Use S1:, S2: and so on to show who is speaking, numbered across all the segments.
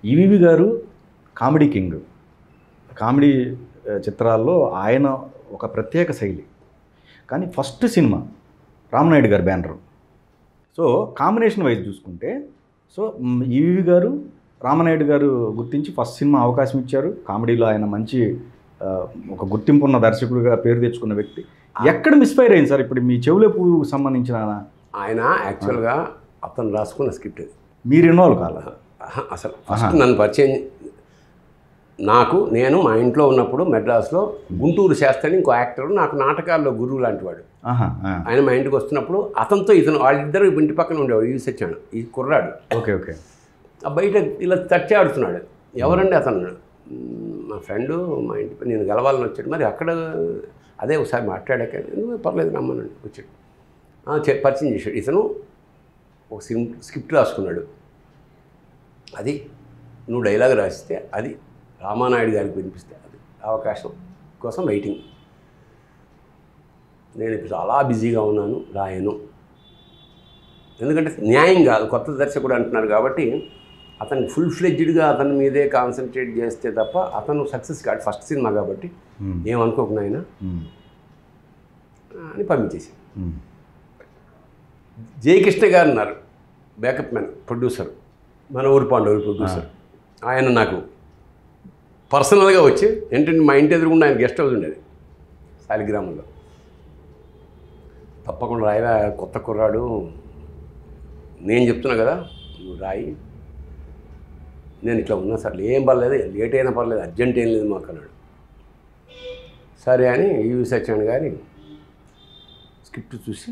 S1: ఈవీవి గారు comedy king comedy ఆ, చిత్రాల్లో ఆయన ఒక ప్రత్యేక శైలి కానీ ఫస్ట్ సినిమా రామనాయుడు గారి బ్యానర్ సో కాంబినేషన్ వైజ్ చూసుకుంటే సో మ్, ఈవీవి గారు రామనాయుడు గారు గుర్తించి ఫస్ట్ సినిమా అవకాశం ఇచ్చారు కామెడీలో ఆయన మంచి ఆ, ఒక గుర్తింపు ఉన్న దర్శకుడిగా పేరు తెచ్చుకున్న వ్యక్తి ఎక్కడ మిస్ఫైర్ అయింది సార్ ఇప్పుడు మీ చెవులే పువ్వుకు సంబంధించిన
S2: ఆయన యాక్చువల్గా అతను రాసుకున్న స్క్రిప్ట్ ఇది
S1: మీరు ఇన్వాల్వ్ కాల
S2: ఆహా, అసలు ఫస్ట్ నన్ను పరిచయం నాకు నేను మా ఇంట్లో ఉన్నప్పుడు మెడ్రాస్లో గుంటూరు శాస్త్రి ఇంకో యాక్టర్ నాకు నాటకాల్లో గురువు లాంటి వాడు
S1: ఆహా ఆ.
S2: ఆయన మా ఇంటికి వస్తున్నప్పుడు అతనితో ఇతను వాళ్ళిద్దరు ఇంటి పక్కన ఉండేవాడు ఈ సచ్చాడు ఈ కుర్రాడు
S1: ఓకే ఓకే
S2: ఆ బయట ఇలా తచ్చి ఆడుతున్నాడు ఎవరండి అతను "మ్మ్, మా ఫ్రెండ్ మా ఇంటి పై- నేను గెలవాలని వచ్చాడు మరి అక్కడ అదే ఒకసారి మాట్లాడాక "ఎందుకు పర్లేదు రమ్మనండి వచ్చాడు "ఆ, చె- పరిచయం చేశాడు ఇతను ఒక సిమ్ స్క్రిప్ట్ రాసుకున్నాడు అది నువ్వు డైలాగ్ రాసిస్తే అది రామానాయుడు గారికి వినిపిస్తే అది అవకాశం కోసం వెయిటింగ్ నేను ఇప్పుడు చాలా బిజీగా ఉన్నాను రాయను ఎందుకంటే న్యాయం కాదు కొత్త దర్శకుడు అంటున్నారు కాబట్టి అతను ఫుల్ ఫ్లెడ్జ్డ్గా అతని మీదే కాన్సన్ట్రేట్ చేస్తే తప్ప అతను సక్సెస్ కాదు ఫస్ట్ సినిమా కాబట్టి
S1: మ్,
S2: ఏమనుకోకుండా ఆయన
S1: మ్,
S2: అని పంపించేసి
S1: మ్.
S2: జయకృష్ణ గారు ఉన్నారు బ్యాకప్ మ్యాన్ ప్రొడ్యూసర్ మన ఊరు పాండవులు ప్రొడ్యూసర్ ఆయన నాకు పర్సనల్గా వచ్చి ఏంటంటే మా ఇంటి ఎదురుగుండా ఆయన గెస్ట్ హౌస్ ఉండేది శాలిగ్రామంలో తప్పకుండా రాయవా కొత్త కుర్రాడు నేను చెప్తున్నా కదా నువ్వు రాయి నేను ఇట్లా ఉన్నా సార్ ఏం పర్లేదు లేట్ అయినా పర్లేదు అర్జెంట్ ఏం లేదు మాకు అన్నాడు సరే అని ఈవి సత్యనారాయణ గారి స్క్రిప్ట్ చూసి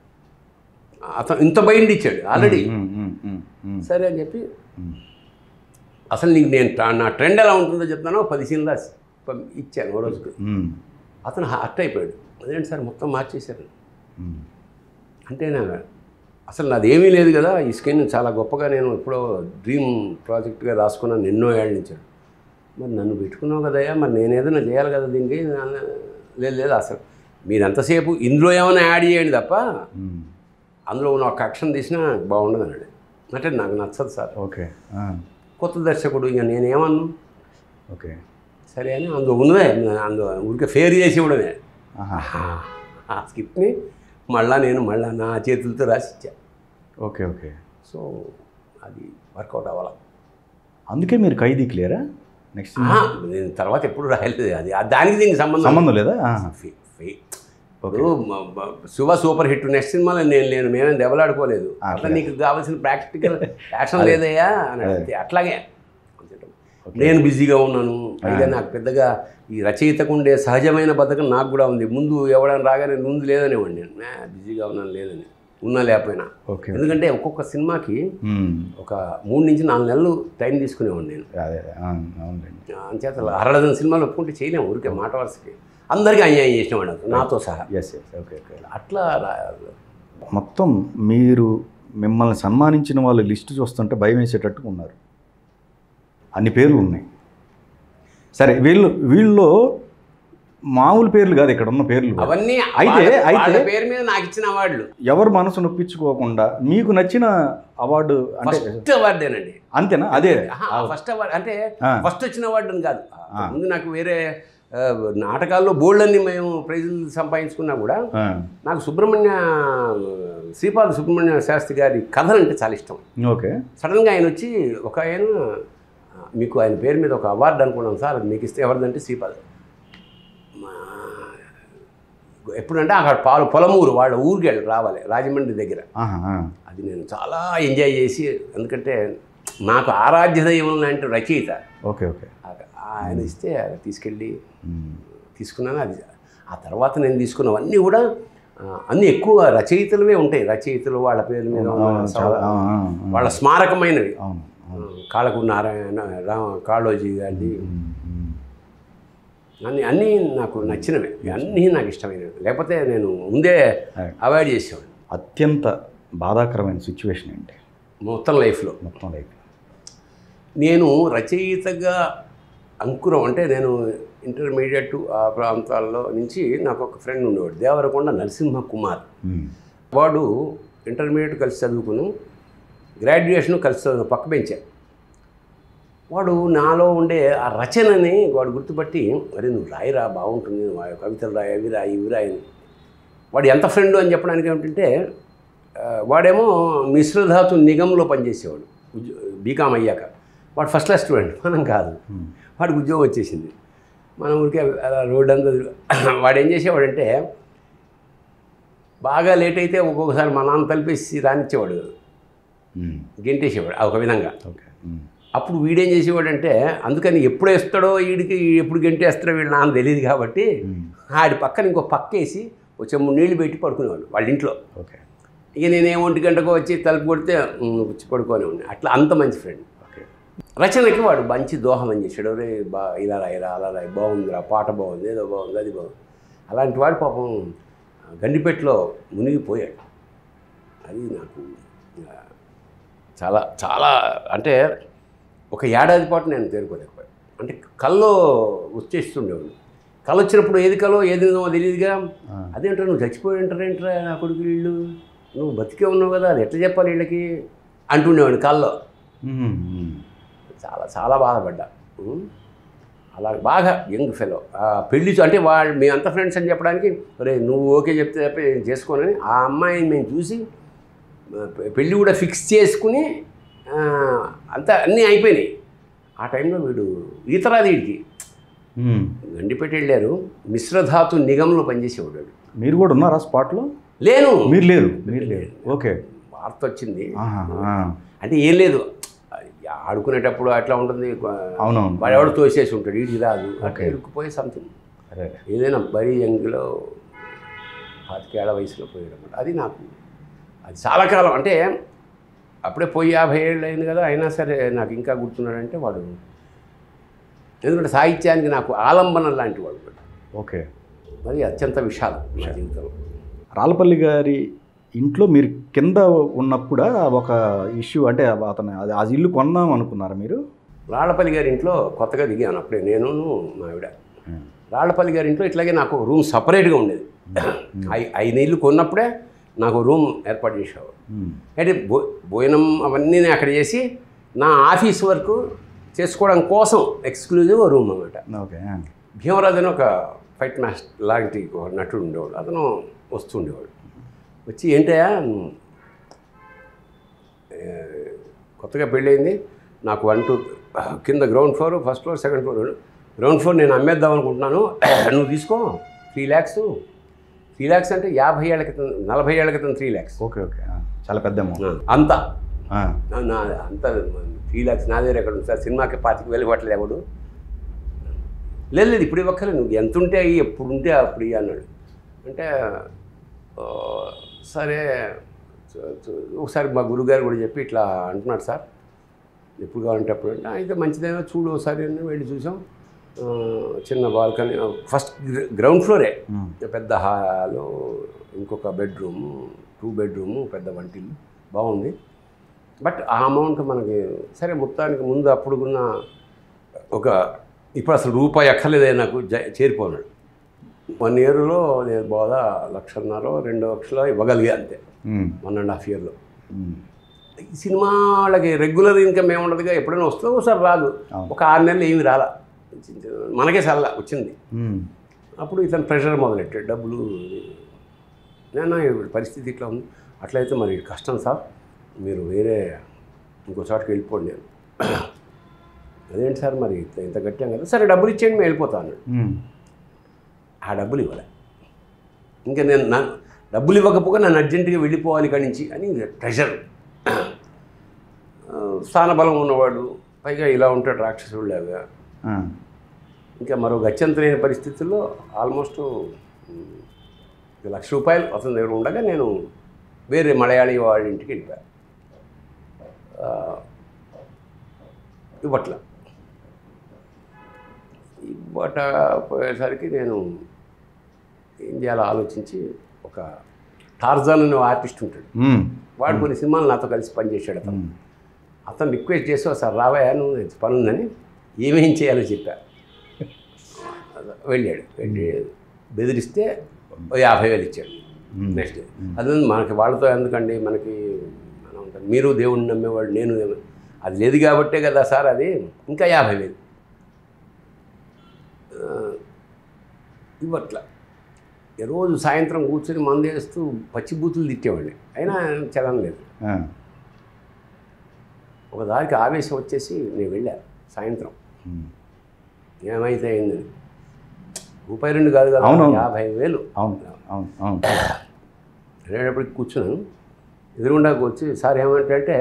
S2: అతను ఇంత బైండ్ ఇచ్చాడు ఆల్రెడీ
S1: మ్, మ్, మ్, మ్,
S2: సరే అని చెప్పి
S1: మ్.
S2: అసలు నీకు నేను ట్రా- నా ట్రెండ్ ఎలా ఉంటుందో చెప్తానో పది సీన్లు రాసి పం- ఇచ్చాను ఓ రోజుకి
S1: మ్,
S2: అతను హర్ట్ అయిపోయాడు అదేంటి సార్ మొత్తం మార్చేశారు
S1: మ్.
S2: అంటే నా అసలు నాది ఏమీ లేదు కదా ఈ స్కిన్ చాలా గొప్పగా నేను ఎప్పుడో డ్రీమ్ ప్రాజెక్ట్గా రాసుకున్నాను ఎన్నో ఏళ్ళ నుంచి మరి నన్ను పెట్టుకున్నావు కదయ్యా మరి నేను ఏదైనా చేయాలి కదా దీనికి నా- లేదు లేదు అసలు మీరు ఎంతసేపు ఇందులో ఏమైనా యాడ్ చేయండి తప్ప
S1: మ్.
S2: అందులో ఉన్న ఒక అక్షన్ తీసినా బాగుండదు అన్నాడు అంటే నాకు నచ్చదు సార్
S1: ఓకే ఆ,
S2: కొత్త దర్శకుడు ఇక నేనేమన్నా
S1: ఓకే
S2: సరే అని అందులో ఉన్నదే అందులో ఊరికే ఫేర్ చేసి ఇవ్వడమే
S1: ఆహా.
S2: ఆ స్క్రిప్ట్ని మళ్ళా నేను మళ్ళా నా చేతులతో రాసి ఇచ్చా
S1: ఓకే ఓకే
S2: సో అది వర్కౌట్ అవ్వాల
S1: అందుకే మీరు ఖైదీ క్లియరా నెక్స్ట్
S2: ఆహా, నేను తర్వాత ఎప్పుడు రాయలేదు అది ఆ దానికి దీనికి సంబంధం
S1: సంబంధం లేదా ఆహా.
S2: ఫే- ఫే- ఇప్పుడు మ- మ- శివ సూపర్ హిట్ నెక్స్ట్ సినిమాలో నేను నేను మేమేం దెబ్బలాడుకోలేదు
S1: ఆ,
S2: అట్లా నీకు కావాల్సిన ప్రాక్టికల్ యాక్షన్ లేదయ్యా అని అడిగితే అట్లాగే నేను బిజీగా ఉన్నాను పైగా నాకు పెద్దగా ఈ రచయితకు ఉండే సహజమైన బతకం నాకు కూడా ఉంది ముందు ఎవడని రాగానే ముందు లేదనేవాడిని నేను "నా, బిజీగా ఉన్నాను లేదని ఉన్నా లేకపోయినా
S1: ఓకే
S2: ఎందుకంటే ఒక్కొక్క సినిమాకి
S1: మ్.
S2: ఒక మూడు నుంచి నాలుగు నెలలు టైం తీసుకునేవాడిని నేను
S1: అదే అదే ఆ, అవునులేండి
S2: అంచేత అరడదన సినిమాలు ఒప్పుకుంటే చేయలేము ఊరికే మాట వరుసకి అందరికీ అన్యాయం చేసినవాడు అతను, నాతో సహా
S1: ఎస్ ఎస్ ఓకే ఓకే
S2: అట్లా రా-
S1: మొత్తం మీరు మిమ్మల్ని సన్మానించిన వాళ్ళ లిస్టు చూస్తుంటే భయం వేసేటట్టుగా ఉన్నారు అన్ని పేర్లు ఉన్నాయి సరే వీళ్ళు వీళ్ళలో మామూలు పేర్లు కాదు ఇక్కడ ఉన్న పేర్లు
S2: అవన్నీ
S1: అయితే-
S2: వాళ్ళ-
S1: అయితే-
S2: వాళ్ళ పేరు మీద నాకు ఇచ్చిన అవార్డులు
S1: ఎవరు మనసు నొప్పించుకోకుండా మీకు నచ్చిన అవార్డు అంటే
S2: ఫస్ట్ అవార్డేనండి
S1: అంతేనా అదే
S2: ఫస్ట్ అవార్డు అంటే
S1: ఆ.
S2: ఫస్ట్ వచ్చిన అవార్డు అని కాదు ముందు నాకు వేరే ఆ, నాటకాల్లో బోల్డ్ మేము ప్రైజులు సంపాదించుకున్నా కూడా
S1: ఆ,
S2: నాకు సుబ్రహ్మణ్య శ్రీపాద సుబ్రహ్మణ్య శాస్త్రి గారి కథలు అంటే చాలా ఇష్టం
S1: ఓకే
S2: సడన్గా ఆయన వచ్చి ఒక ఆయన "ఆ, మీకు ఆయన పేరు మీద ఒక అవార్డు అనుకున్నాం సార్ అది మీకు ఇస్తే ఎవరిదంటే శ్రీపాద్ మా- ఎప్పుడంటే అక్కడ పాలు పొలమూరు వాళ్ళ ఊరికి వెళ్ళి రావాలి రాజమండ్రి దగ్గర
S1: ఆహా, ఆ.
S2: అది నేను చాలా ఎంజాయ్ చేసి ఎందుకంటే నాకు ఆరాధ్య దైవం లాంటి రచయిత
S1: ఓకే ఓకే
S2: ఆ- ఆయన ఇస్తే అది తీసుకెళ్ళి
S1: మ్,
S2: తీసుకున్నాను అది ఆ తర్వాత నేను తీసుకున్నవన్నీ కూడా ఆ, అన్నీ ఎక్కువ రచయితలవే ఉంటాయి రచయితలు వాళ్ళ పేర్ల మీద ఉన్న
S1: అవును, చాలా ఆ, ఆ, ఆ.
S2: వాళ్ళ స్మారకమైనవి
S1: అవును అవును.
S2: కాళకు నారాయణ రామ కాళోజీ గారి
S1: మ్, మ్.
S2: అన్నీ అన్నీ నాకు నచ్చినవి అన్నీ నాకు ఇష్టమైనవి లేకపోతే నేను ముందే అవాయిడ్ చేసేవాడిని
S1: అత్యంత బాధాకరమైన సిచ్యువేషన్ ఏంటి
S2: మొత్తం లైఫ్లో
S1: మొత్తం లైఫ్
S2: నేను రచయితగా అంకురం అంటే నేను ఇంటర్మీడియట్ ఆ ప్రాంతాల్లో నుంచి నాకు ఒక ఫ్రెండ్ ఉండేవాడు దేవరకొండ నరసింహ కుమార్ వాడు ఇంటర్మీడియట్ కలిసి చదువుకుని గ్రాడ్యుయేషన్ కలిసి చదువు పక్క బెంచే వాడు నాలో ఉండే ఆ రచనని వాడు గుర్తుపట్టి మరి నువ్వు రాయిరా బాగుంటుంది నువ్వు ఆ కవితలు రాయి అవి రాయి ఇవి రాయి అని. వాడు ఎంత ఫ్రెండ్ అని చెప్పడానికి ఏమిటంటే ఆ, వాడేమో మిశ్రధాతు నిగంలో పనిచేసేవాడు ఉద్యో బీకామ్ అయ్యాక వాడు ఫస్ట్ క్లాస్ స్టూడెంట్ మనం కాదు
S1: ఉమ్.
S2: వాడికి ఉద్యోగం వచ్చేసింది మనం ఊరికే అలా రోడ్ అంతా తిరుగు- వాడు ఏం చేసేవాడంటే బాగా లేట్ అయితే ఒక్కొక్కసారి మా నాన్న తలిపేసి రానిచ్చేవాడు
S1: ఉమ్.
S2: గెంటేసేవాడు ఆ ఒక విధంగా
S1: ఓకే ఉమ్.
S2: అప్పుడు వీడేం చేసేవాడంటే అందుకని ఎప్పుడు వేస్తాడో వీడికి ఎప్పుడు గెంటేస్తాడో వీడు నాన్న తెలియదు కాబట్టి
S1: ఉమ్.
S2: ఆడి పక్కన ఇంకో పక్క వేసి ఒక చెమ్ము నీళ్లు పెట్టి పడుకునేవాడు వాళ్ళ ఇంట్లో
S1: ఓకే
S2: ఇక నేనేం ఒంటి గంటకు వచ్చి తలుపు కొడితే "ఉమ్, నువ్వు వచ్చి పడుకొని ఉండి అట్లా అంత మంచి ఫ్రెండ్
S1: ఓకే
S2: రచనకి వాడు మంచి దోహదం చేశాడు రే బా ఇలా రాయిరా అలా రాయి బాగుందిరా పాట బాగుంది ఏదో బాగుంది అది బాగుంది అలాంటి వాడు పాపం గండిపేటలో మునిగిపోయాడు అది నాకు ఆ, చాలా చాలా అంటే ఒక ఏడాది పాటు నేను తేరుకోలేకపోయాను అంటే కల్లో వచ్చేస్తుండేవాడు కళ్ళు వచ్చినప్పుడు ఏది కలో ఏది నిజమో తెలియదుగా
S1: ఆ.
S2: అదేంట్రా నువ్వు చచ్చిపోయి ఉంటారేంట్రా నా కొడుకు వీళ్ళు నువ్వు బతికే ఉన్నావు కదా అది ఎట్లా చెప్పాలి వీళ్ళకి అంటుండేవాడు కల్లో
S1: ఉమ్. ఉమ్.
S2: చాలా చాలా బాధపడ్డా ఉం? అలా బాగా యంగ్ ఫెలో పెళ్లి చూ- అంటే వాళ్ళు మేమంతా ఫ్రెండ్స్ అని చెప్పడానికి రే నువ్వు ఓకే చెప్తే తప్ప నేను చేసుకోనని ఆ అమ్మాయిని మేము చూసి ఆ, పె- పెళ్ళి కూడా ఫిక్స్ చేసుకుని ఆ, అంతా అన్నీ అయిపోయినాయి ఆ టైంలో వీడు ఈతరాది వీడికి
S1: ఉమ్.
S2: గండిపేట వెళ్ళారు మిశ్రధాతు నిగంలో పనిచేసేవాడు వాడు.
S1: మీరు కూడా ఉన్నారా స్పాట్లో
S2: లేను
S1: మీరు లేరు మీరు లేరు ఓకే
S2: వార్త వచ్చింది
S1: ఆహా, ఆ.
S2: అంటే ఏం లేదు ఆడుకునేటప్పుడు అట్లా ఉంటుంది
S1: అవునవును
S2: వాడు ఎవడు తోసేసి ఉంటాడు వీడికి రాదు అట్లా
S1: Okay.
S2: ఇరుక్కుపోయి సంథింగ్
S1: అరే
S2: ఏదైనా మరీ యంగ్లో పాతికేళ్ల వయసులో పోయాడు అనమాట అది నాకు అది చాలా కాలం అంటే అప్పుడే పోయి యాభై ఏళ్ళు అయింది కదా అయినా సరే నాకు ఇంకా గుర్తున్నాడంటే వాడు ఎందుకంటే సాహిత్యానికి నాకు ఆలంబన లాంటి వాడు వాడు.
S1: ఓకే
S2: మరి అత్యంత విషాదం నా జీవితంలో
S1: రాళ్ళపల్లి గారి ఇంట్లో మీరు కింద ఉన్నప్పుడా ఒక ఇష్యూ అంటే అతను అది ఆ ఇల్లు కొందాం అనుకున్నారా మీరు
S2: రాళ్లపల్లి గారి ఇంట్లో కొత్తగా దిగాను అప్పుడే నేను మా ఆవిడ రాళ్లపల్లి గారి ఇంట్లో ఇట్లాగే నాకు రూమ్ సపరేట్గా ఉండేది ఐ- ఐదు ఇల్లు కొన్నప్పుడే నాకు రూమ్ ఏర్పాటు చేసేవాడు
S1: ఉమ్.
S2: అంటే భో భోజనం అవన్నీ నేను అక్కడ చేసి నా ఆఫీస్ వర్క్ చేసుకోవడం కోసం ఎక్స్క్లూజివ్ రూమ్ అన్నమాట
S1: ఓకే
S2: భీమరాజు అని ఒక ఫైట్ మాస్టర్ లాంటి ఒక నటుడు ఉండేవాడు అతను వస్తుండేవాడు వచ్చి ఏంటయ్యా ఏ, కొత్తగా పెళ్ళయింది నాకు వన్ టూ కింద ground floor first floor second floor ground floor నేను అమ్మేద్దాం అనుకుంటున్నాను నువ్వు తీసుకో త్రీ ల్యాక్స్ త్రీ ల్యాక్స్ అంటే యాభై ఏళ్ళ క్రితం నలభై ఏళ్ళ క్రితం త్రీ ల్యాక్స్
S1: ఓకే ఓకే ఆ, చాలా పెద్ద అమౌంట్
S2: అంత
S1: ఆ,
S2: నా- నా అంత త్రీ ల్యాక్స్ నా దగ్గర ఎక్కడ ఉంది సార్ సినిమాకి పాతికి వెళ్ళి పట్టలేదు ఎవడు లేదు లేదు ఇప్పుడు ఇవ్వక్కర్లేదు నువ్వు ఎంత ఉంటే అయ్యి ఎప్పుడు ఉంటే అప్పుడు ఇయ్యి అన్నాడు అంటే "ఓ, సరే చ- చ- ఒకసారి మా గురుగారు కూడా చెప్పి ఇట్లా అంటున్నాడు సార్ ఎప్పుడు కావాలంటే అప్పుడు అంటే అయితే మంచిదేమో చూడు ఒకసారి అని వెళ్ళి చూసాం ఆ, చిన్న బాల్కనీ ఫస్ట్ గ్రౌండ్ ఫ్లోరే
S1: ఉమ్.
S2: పెద్ద హాలు ఇంకొక బెడ్రూమ్ టూ బెడ్రూము పెద్ద వంటిల్లు బాగుంది బట్ ఆ అమౌంట్ మనకి సరే మొత్తానికి ముందు అప్పుడున్న ఒక ఇప్పుడు అసలు రూపాయి ఎక్కర్లేదే నాకు జ- చేరిపోనాడు వన్ ఇయర్లో నేను బోధ లక్షన్నర రెండు లక్షలు ఇవ్వగలిగా అంతే
S1: ఉమ్.
S2: వన్ అండ్ హాఫ్ ఇయర్లో
S1: ఉమ్.
S2: ఈ సినిమా వాళ్ళకి రెగ్యులర్ ఇన్కమ్ ఏముండదుగా ఎప్పుడైనా వస్తుందో ఒకసారి రాదు
S1: అవును.
S2: ఒక ఆరు నెలలు ఏమి రాలా మనకే సల్లా వచ్చింది
S1: ఉమ్.
S2: అప్పుడు ఇతను ప్రెషర్ మొదలెట్టాడు డబ్బులు నేను ఇప్పుడు పరిస్థితి ఇట్లా ఉంది అట్లయితే మరి కష్టం సార్ మీరు వేరే ఇంకో చోటకి వెళ్ళిపోండి నేను అదేంటి సార్ మరి ఇట్లా ఇంత కట్టాం కదా సరే డబ్బులు ఇచ్చేయండి మేము వెళ్ళిపోతా అన్నాడు
S1: ఉమ్.
S2: ఆ డబ్బులు ఇవ్వలే ఇంకా నేను నా డబ్బులు ఇవ్వకపోగా నన్ను అర్జెంటుగా వెళ్ళిపోవాలి ఇక్కడి నుంచి అని ప్రెషర్ స్థానబలం ఉన్నవాడు పైగా ఇలా ఉంటాడు రాక్షసుడు లాగా
S1: ఆ.
S2: ఇంకా మరో గత్యంతరైన పరిస్థితుల్లో ఆల్మోస్ట్ ఉమ్, ఒక లక్ష రూపాయలు అతని దగ్గర ఉండగా నేను వేరే మలయాళీ వాళ్ళ ఇంటికి వెళ్ళిపోయాను ఆ, ఇవ్వట్ల ఇవ్వట పోయేసరికి నేను ఏం చేయాలో ఆలోచించి ఒక టార్జాన్ అనే ఆర్టిస్ట్ ఉంటాడు
S1: ఉమ్.
S2: వాడు కొన్ని సినిమాలు నాతో కలిసి పనిచేశాడు అతను
S1: ఉమ్.
S2: అతను రిక్వెస్ట్ చేసి ఒకసారి రావయ్యా నువ్వు నాకు పని ఉందని ఏమేం చేయాలో చెప్పా వెళ్ళాడు వెళ్ళి బెదిరిస్తే ఓ యాభై వేలు ఇచ్చాడు
S1: ఉమ్.
S2: నెక్స్ట్ డే అది మనకి వాళ్ళతో ఎందుకండి మనకి మనం ఉంటాం. మీరు దేవుడిని నమ్మేవాడు నేను దేవుడిని. అది లేదు కాబట్టే కదా సార్ అది ఇంకా యాభై వేలు ఆ, ఇవ్వట్ల ఈ రోజు సాయంత్రం కూర్చొని మందు వేస్తూ పచ్చి బూతులు తిట్టేవాడిని అయినా చదవం లేదు
S1: ఆ,
S2: ఒక దారికి ఆవేశం వచ్చేసి నేను వెళ్ళా సాయంత్రం
S1: ఉమ్.
S2: ఏమైతే అయిందని రూపాయి రెండు కాదు కదా
S1: అవునవును.
S2: యాభై వేలు
S1: అవును అవును అవును
S2: వెళ్ళేటప్పటికి కూర్చున్నాను ఎదురుగుండాకు వచ్చి సార్ ఏమంటే అంటే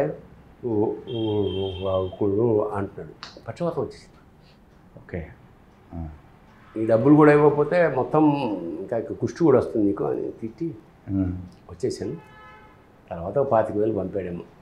S2: అంటున్నాడు పక్షవాతం వచ్చేసింది
S1: ఓకే ఆ,
S2: ఈ డబ్బులు కూడా ఇవ్వకపోతే మొత్తం ఇంకా కుష్టి కూడా వస్తుంది నీకు అని తిట్టి
S1: ఉమ్.
S2: వచ్చేసాను తర్వాత ఒక పాతిక వేలు పంపాడేమో